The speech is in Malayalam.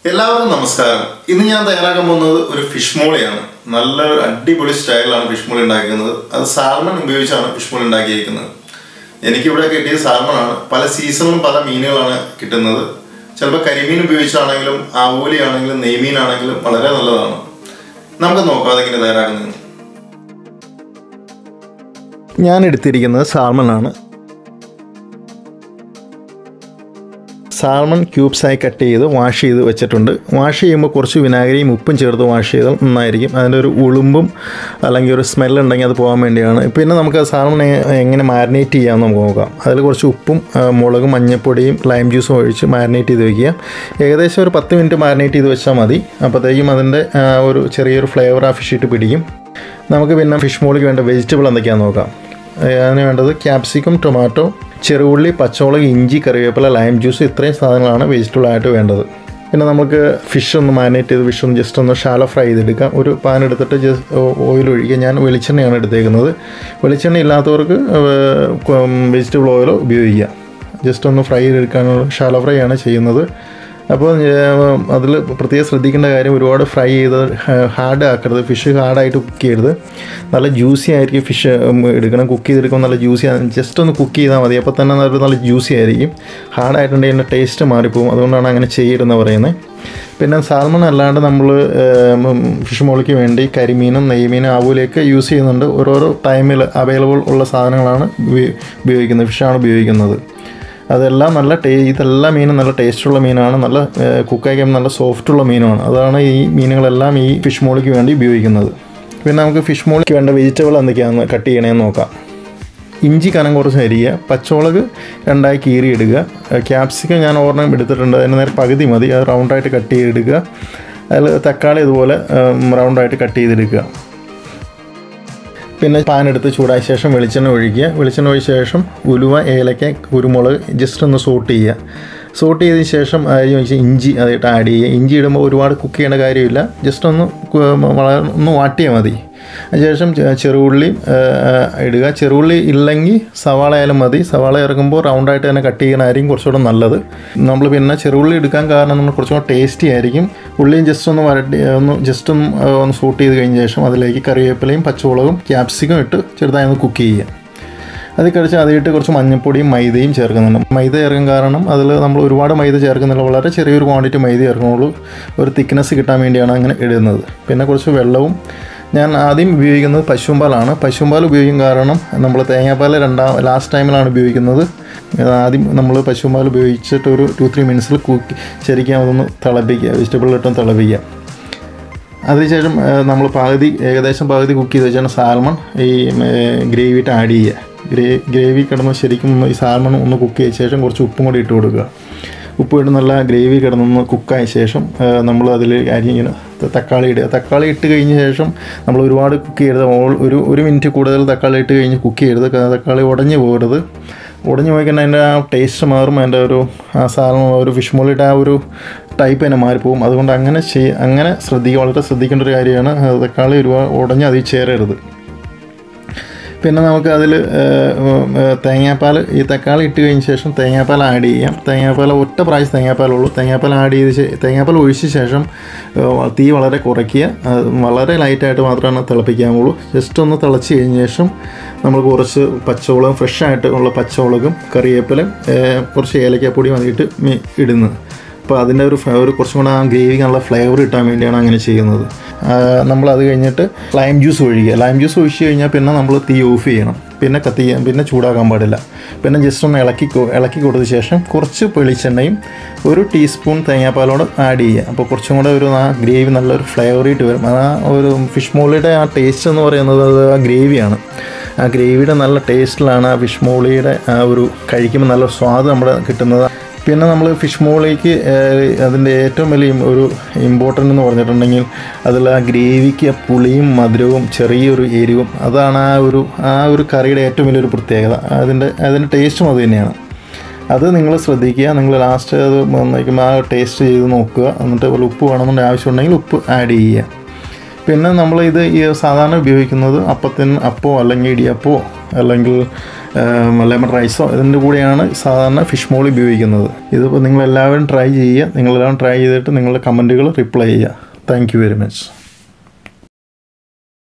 എല്ലാവർക്കും നമസ്കാരം ഇന്ന് ഞാൻ തയ്യാറാക്കാൻ പോകുന്നത് ഒരു ഫിഷ് മോളിയാണ് നല്ലൊരു അടിപൊളി സ്റ്റൈലിലാണ് ഫിഷ് മോളി ഉണ്ടാക്കുന്നത് അത് സാൽമൺ ഉപയോഗിച്ചാണ് ഫിഷ് മോളി ഉണ്ടാക്കിയിരിക്കുന്നത് എനിക്കിവിടെ കിട്ടിയത് സാൽമൺ ആണ് പല സീസണിലും പല മീനുകളാണ് കിട്ടുന്നത് ചിലപ്പോൾ കരിമീൻ ഉപയോഗിച്ചാണെങ്കിലും ആവോലി ആണെങ്കിലും നെയ്മീൻ ആണെങ്കിലും വളരെ നല്ലതാണ് നമുക്ക് നോക്കാം അതെങ്ങനെ തയ്യാറാക്കുന്നത് ഞാൻ എടുത്തിരിക്കുന്നത് സാൽമൺ ആണ് സാൽമൺ ക്യൂബ്സായി കട്ട് ചെയ്ത് വാഷ് ചെയ്ത് വെച്ചിട്ടുണ്ട് വാഷ് ചെയ്യുമ്പോൾ കുറച്ച് വിനാഗിരിയും ഉപ്പും ചേർത്ത് വാഷ് ചെയ്താൽ നന്നായിരിക്കും അതിൻ്റെ ഒരു ഉളുമ്പും അല്ലെങ്കിൽ ഒരു സ്മെല്ല് ഉണ്ടെങ്കിൽ അത് പോകാൻ വേണ്ടിയാണ് പിന്നെ നമുക്ക് സാൽമൺ എങ്ങനെ മാരിനേറ്റ് ചെയ്യാമെന്ന് നമുക്ക് നോക്കാം അതിൽ കുറച്ച് ഉപ്പും ആ, മുളകും മഞ്ഞൾപ്പൊടിയും ലൈം ജ്യൂസും ഒഴിച്ച് മാരിനേറ്റ് ചെയ്ത് വെക്കുക ഏകദേശം ഒരു പത്ത് മിനിറ്റ് മാരിനേറ്റ് ചെയ്ത് വെച്ചാൽ മതി അപ്പോഴത്തേക്കും അതിൻ്റെ ആ, ഒരു ചെറിയൊരു ഫ്ലേവർ ആ ഫിഷ് ഇട്ട് പിടിക്കും നമുക്ക് പിന്നെ ഫിഷ് മോളിക്ക് വേണ്ട വെജിറ്റബിൾ എന്തൊക്കെയാണെന്ന് നോക്കാം ഏഹ് അതിന് വേണ്ടത് ക്യാപ്സിക്കം ടൊമാറ്റോ ചെറുള്ളി പച്ചമുളക് ഇഞ്ചി കറിവേപ്പില ലൈം ജ്യൂസ് ഇത്രയും സാധനങ്ങളാണ് വെജിറ്റബിൾ ആയിട്ട് വേണ്ടത് പിന്നെ നമുക്ക് ഫിഷ് ഒന്ന് മാരിനേറ്റ് ചെയ്ത് ഫിഷ് ഒന്ന് ജസ്റ്റ് ഒന്ന് ഷാലോ ഫ്രൈ ചെയ്തെടുക്കാം ഒരു പാൻ എടുത്തിട്ട് ജസ്റ്റ് ഓയിൽ ഒഴിക്കുക ഞാൻ വെളിച്ചെണ്ണയാണ് എടുത്തേക്കുന്നത് വെളിച്ചെണ്ണ ഇല്ലാത്തവർക്ക് വെജിറ്റബിൾ ഓയിൽ ഉപയോഗിക്കുക ജസ്റ്റ് ഒന്ന് ഫ്രൈ ചെയ്തെടുക്കാനുള്ള ഷാലോ ഫ്രൈ ആണ് ചെയ്യുന്നത് അപ്പോൾ അതിൽ പ്രത്യേകം ശ്രദ്ധിക്കേണ്ട കാര്യം ഒരുപാട് ഫ്രൈ ചെയ്ത് ഹാർഡ് ആക്കരുത് ഫിഷ് ഹാർഡായിട്ട് കുക്ക് ചെയ്യരുത് നല്ല ജ്യൂസി ആയിരിക്കും ഫിഷ് എടുക്കണം കുക്ക് ചെയ്തെടുക്കുമ്പോൾ നല്ല ജ്യൂസി ജസ്റ്റ് ഒന്ന് കുക്ക് ചെയ്താൽ മതി അപ്പോൾ തന്നെ നല്ല നല്ല ജ്യൂസി ആയിരിക്കും ഹാർഡായിട്ടുണ്ടെങ്കിൽ അതിൻ്റെ ടേസ്റ്റ് മാറിപ്പോകും അതുകൊണ്ടാണ് അങ്ങനെ ചെയ്യരുതെന്ന് പറയുന്നത് പിന്നെ സാൽമൺ അല്ലാണ്ട് നമ്മൾ ഫിഷ് മോളിക്ക് വേണ്ടി കരിമീനും നെയ്മീനും ആവൂലൊക്കെ യൂസ് ചെയ്യുന്നുണ്ട് ഓരോരോ ടൈമിൽ അവൈലബിൾ ഉള്ള സാധനങ്ങളാണ് ഉപയോ- ഉപയോഗിക്കുന്നത് ഫിഷാണ് ഉപയോഗിക്കുന്നത് അതെല്ലാം നല്ല ടേ ഇതെല്ലാം മീനും നല്ല ടേസ്റ്റുള്ള മീനാണ് നല്ല കുക്കായി കഴിയുമ്പോൾ നല്ല സോഫ്റ്റുള്ള മീനുമാണ് അതാണ് ഈ മീനുകളെല്ലാം ഈ ഫിഷ് മോളിക്ക് വേണ്ടി ഉപയോഗിക്കുന്നത് പിന്നെ നമുക്ക് ഫിഷ് മോളിക്ക് വേണ്ട വെജിറ്റബിൾ എന്തൊക്കെയാണെന്ന് കട്ട് ചെയ്യണമെന്ന് നോക്കാം ഇഞ്ചി കനം കുറച്ച് അരിയുക പച്ചമുളക് രണ്ടായി കീറി ഇടുക ക്യാപ്സിക്കം ഞാൻ ഒരെണ്ണം എടുത്തിട്ടുണ്ട് അതിന് നേരെ പകുതി മതി അത് റൗണ്ടായിട്ട് കട്ട് ചെയ്തെടുക്കുക അതിൽ തക്കാളി ഇതുപോലെ റൗണ്ടായിട്ട് കട്ട് ചെയ്തെടുക്കുക പിന്നെ പാൻ എടുത്ത് ചൂടായ ശേഷം വെളിച്ചെണ്ണ ഒഴിക്കുക വെളിച്ചെണ്ണ ഒഴിച്ച ശേഷം ഉലുവ ഏലക്ക കുരുമുളക് ജസ്റ്റ് ഒന്ന് സോട്ട് ചെയ്യുക സോട്ട് ചെയ്തതിന് ശേഷം അതിന് വെച്ച് ഇഞ്ചി അതായിട്ട് ആഡ് ചെയ്യുക ഇഞ്ചി ഇടുമ്പോൾ ഒരുപാട് കുക്ക് ചെയ്യേണ്ട കാര്യമില്ല ജസ്റ്റ് ഒന്ന് കു- വളരെ ഒന്ന് വാട്ടിയാൽ മതി അതിനുശേഷം ചെ- ചെറുള്ളി ആ, ഇടുക ചെറുള്ളി ഇല്ലെങ്കിൽ സവാള ആയാലും മതി സവാള ഇറക്കുമ്പോൾ റൗണ്ടായിട്ട് തന്നെ കട്ട് ചെയ്യണമായിരിക്കും കുറച്ചുകൂടെ നല്ലത് നമ്മൾ പിന്നെ ചെറുള്ളി എടുക്കാൻ കാരണം നമ്മൾ കുറച്ചുകൂടെ ടേസ്റ്റി ആയിരിക്കും ഉള്ളിയും ജസ്റ്റ് ഒന്ന് വരട്ടി ഒന്ന് ജസ്റ്റ് ഒന്ന് ആ, ഒന്ന് സൂട്ട് ചെയ്ത് കഴിഞ്ഞ ശേഷം അതിലേക്ക് കറിവേപ്പിലയും പച്ചമുളകും ക്യാപ്സിക്കം ഇട്ട് ചെറുതായി ഒന്ന് കുക്ക് ചെയ്യുക അത് കഴിച്ച് അതിട്ട് കുറച്ച് മഞ്ഞൾപ്പൊടിയും മൈദയും ചേർക്കുന്നുണ്ട് മൈദ ചേർക്കാൻ കാരണം അതിൽ നമ്മൾ ഒരുപാട് മൈദ ചേർക്കുന്നില്ല വളരെ ചെറിയൊരു ക്വാണ്ടിറ്റി മൈദ ചേർക്കുന്നുള്ളൂ ഒരു തിക്നെസ് കിട്ടാൻ വേണ്ടിയാണ് അങ്ങനെ ഇടുന്നത് പിന്നെ കുറച്ച് വെള്ളവും ഞാൻ ആദ്യം ഉപയോഗിക്കുന്നത് പശുമ്പാലാണ് പശുമ്പാൽ ഉപയോഗിക്കും കാരണം നമ്മൾ തേങ്ങാപ്പാൽ രണ്ടാം ലാസ്റ്റ് ടൈമിലാണ് ഉപയോഗിക്കുന്നത് ആദ്യം നമ്മൾ പശുമ്പാൽ ഉപയോഗിച്ചിട്ട് ഒരു ടു ത്രീ മിനിറ്റ്സിൽ കുക്ക് ശരിക്കും അതൊന്ന് തിളപ്പിക്കുക വെജിറ്റബിൾ ഇട്ടും തിളപ്പിക്കുക അതിനുശേഷം നമ്മൾ പകുതി ഏകദേശം പകുതി കുക്ക് ചെയ്ത് വെച്ചാണ് സാൽമൺ ഈ ഗ്രേവിയിട്ട് ആഡ് ചെയ്യുക ഗ്രേ ഗ്രേവി കിടന്ന് ശരിക്കും ഒന്ന് ഈ സാൽമൺ ഒന്ന് കുക്ക് ചെയ്ത ശേഷം കുറച്ച് ഉപ്പും കൂടി ഇട്ട് കൊടുക്കുക ഉപ്പ് ഇട്ട് നല്ല ഗ്രേവി കിടന്നൊന്ന് കുക്കായ ശേഷം നമ്മൾ അതിൽ അരി ഇങ്ങനെ ത- തക്കാളി ഇടുക തക്കാളി ഇട്ട് കഴിഞ്ഞ ശേഷം നമ്മൾ ഒരുപാട് കുക്ക് ചെയ്യരുത് ഓൾ- ഒരു ഒരു മിനിറ്റ് കൂടുതൽ തക്കാളി ഇട്ട് കഴിഞ്ഞ് കുക്ക് ചെയ്യരുത് ക- തക്കാളി ഉടഞ്ഞു പോകരുത് ഉടഞ്ഞു പോയി കഴിഞ്ഞാൽ അതിൻ്റെ ആ ടേസ്റ്റ് മാറും അതിൻ്റെ ഒരു ആ സാധനം ഒരു ഫിഷ് മോളിയുടെ ആ ഒരു ടൈപ്പ് തന്നെ മാറിപ്പോകും അതുകൊണ്ട് അങ്ങനെ ചെയ് അങ്ങനെ ശ്രദ്ധിക്കുക വളരെ ശ്രദ്ധിക്കേണ്ട ഒരു കാര്യമാണ് ആ തക്കാളി ഒരുപാട് ഉടഞ്ഞ് അതിൽ ചേരരുത് പിന്നെ നമുക്ക് അതിൽ തേങ്ങാപ്പാൽ ഈ തക്കാളി ഇട്ട് കഴിഞ്ഞ ശേഷം തേങ്ങാപ്പാൽ ആഡ് ചെയ്യാം തേങ്ങാപ്പാൽ ഒറ്റ പ്രാവശ്യം തേങ്ങാപ്പാലുള്ളൂ തേങ്ങാപ്പാൽ ആഡ് ചെയ്ത് ശേ- തേങ്ങാപ്പാൽ ഒഴിച്ച ശേഷം ഏഹ്, തീ വളരെ കുറയ്ക്കുക അത് വളരെ ലൈറ്റായിട്ട് മാത്രമാണ് തിളപ്പിക്കാമുള്ളൂ ജസ്റ്റ് ഒന്ന് തിളച്ച് കഴിഞ്ഞ ശേഷം നമ്മൾ കുറച്ച് പച്ചമുളകും ഫ്രഷ് ആയിട്ട് ഉള്ള പച്ചമുളകും കറിവേപ്പിലയും ഏഹ്, കുറച്ച് ഏലക്കാപ്പൊടിയും അതിട്ട് മി- ഇടുന്നത് അപ്പോൾ അതിൻ്റെ ഒരു ഫ്ലേവർ കുറച്ചും കൂടെ ആ ഗ്രേവിക്ക് നല്ല ഫ്ലേവർ കിട്ടാൻ വേണ്ടിയാണ് അങ്ങനെ ചെയ്യുന്നത് നമ്മൾ അത് കഴിഞ്ഞിട്ട് ലൈം ജ്യൂസ് ഒഴിക്കുക ലൈം ജ്യൂസ് ഒഴിച്ച് കഴിഞ്ഞാൽ പിന്നെ നമ്മൾ തീ ഓഫ് ചെയ്യണം പിന്നെ കത്തിക്കാൻ പിന്നെ ചൂടാക്കാൻ പാടില്ല പിന്നെ ജസ്റ്റ് ഒന്ന് ഇളക്കി കൊ- ഇളക്കി കൊടുത്ത ശേഷം കുറച്ച് വെളിച്ചെണ്ണയും ഒരു ടീസ്പൂൺ തേങ്ങാപ്പാലോട് ആഡ് ചെയ്യുക അപ്പോൾ കുറച്ചും കൂടെ ഒരു ആ ഗ്രേവി നല്ലൊരു ഫ്ലേവറായിട്ട് വരും ആ ഒരു ഫിഷ് മോളിയുടെ ആ ടേസ്റ്റ് എന്ന് പറയുന്നത് അത് ആ ഗ്രേവിയാണ് ആ ഗ്രേവിയുടെ നല്ല ടേസ്റ്റിലാണ് ആ ഫിഷ് മോളിയുടെ ആ ഒരു കഴിക്കുമ്പോൾ നല്ല സ്വാദ് നമ്മുടെ കിട്ടുന്നത് പിന്നെ നമ്മൾ ഫിഷ് മോളിലേക്ക് അതിൻ്റെ ഏറ്റവും വലിയ ഇം- ഒരു ഇമ്പോർട്ടൻ്റ് എന്ന് പറഞ്ഞിട്ടുണ്ടെങ്കിൽ അതിൽ ആ ഗ്രേവിക്ക് ആ പുളിയും മധുരവും ചെറിയൊരു എരിവും അതാണ് ആ ഒരു ആ ഒരു കറിയുടെ ഏറ്റവും വലിയൊരു പ്രത്യേകത അതിൻ്റെ അതിൻ്റെ ടേസ്റ്റും അത് തന്നെയാണ് അത് നിങ്ങൾ ശ്രദ്ധിക്കുക നിങ്ങൾ ലാസ്റ്റ് അത് വന്നേക്കുമ്പോൾ ആ ടേസ്റ്റ് ചെയ്ത് നോക്കുക എന്നിട്ട് വല്ല ഉപ്പ് വേണമെന്നുണ്ടെങ്കിൽ ആവശ്യമുണ്ടെങ്കിൽ ഉപ്പ് ആഡ് ചെയ്യുക പിന്നെ നമ്മൾ ഇത് ഈ സാധാരണ ഉപയോഗിക്കുന്നത് അപ്പത്തിന് അപ്പോ അല്ലെങ്കിൽ ഇടിയപ്പോ അല്ലെങ്കിൽ ലെമൺ റൈസോ ഇതിൻ്റെ കൂടെയാണ് സാധാരണ ഫിഷ് മോളി ഉപയോഗിക്കുന്നത് ഇതിപ്പോൾ നിങ്ങളെല്ലാവരും ട്രൈ ചെയ്യുക നിങ്ങളെല്ലാവരും ട്രൈ ചെയ്തിട്ട് നിങ്ങളുടെ കമൻറ്റുകൾ റിപ്ലൈ ചെയ്യുക താങ്ക് യു വെരി മച്ച്